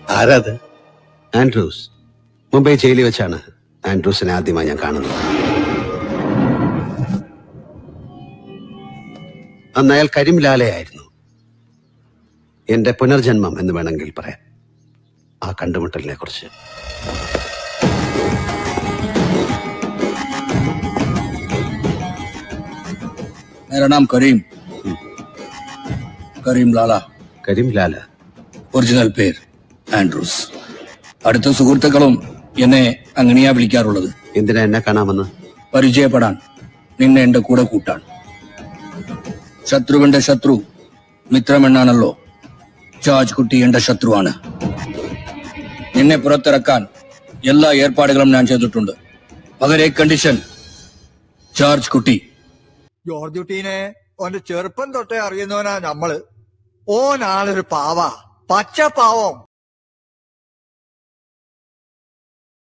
ആരാത് ആൻഡ്രൂസ് മുംബൈ ജയിലിൽ വെച്ചാണ് ആൻഡ്രൂസിനെ ആദ്യമായി ഞാൻ കാണുന്നത് അന്ന് അയാൾ കരിംലാലയായിരുന്നു എന്റെ പുനർജന്മം എന്ന് വേണമെങ്കിൽ പറയാം ആ കണ്ടുമുട്ടലിനെ കുറിച്ച് मेरा नाम करीम കരീം ലാല കരിംലാല ഒറിജിനൽ പേര് ആൻഡ്രൂസ് അടുത്ത സുഹൃത്തുക്കളും എന്നെ അങ്ങനെയാ വിളിക്കാറുള്ളത് എന്തിനാ എന്നെ കാണാമെന്ന് പരിചയപ്പെടാൻ നിന്നെ എന്റെ കൂടെ കൂട്ടാൻ ശത്രുവിന്റെ ശത്രു മിത്രമെന്നാണല്ലോ ജോർജ് കുട്ടി എന്റെ ശത്രുവാണ് നിന്നെ പുറത്തിറക്കാൻ എല്ലാ ഏർപ്പാടുകളും ഞാൻ ചെയ്തിട്ടുണ്ട് പകരെ കണ്ടീഷൻ ജോർജ് കുട്ടി ജോർജ് കുട്ടീനെ ഓന്റെ ചെറുപ്പം തൊട്ടേ അറിയുന്നവനാ നമ്മള് ഓനാളൊരു പാവ പച്ച പാവം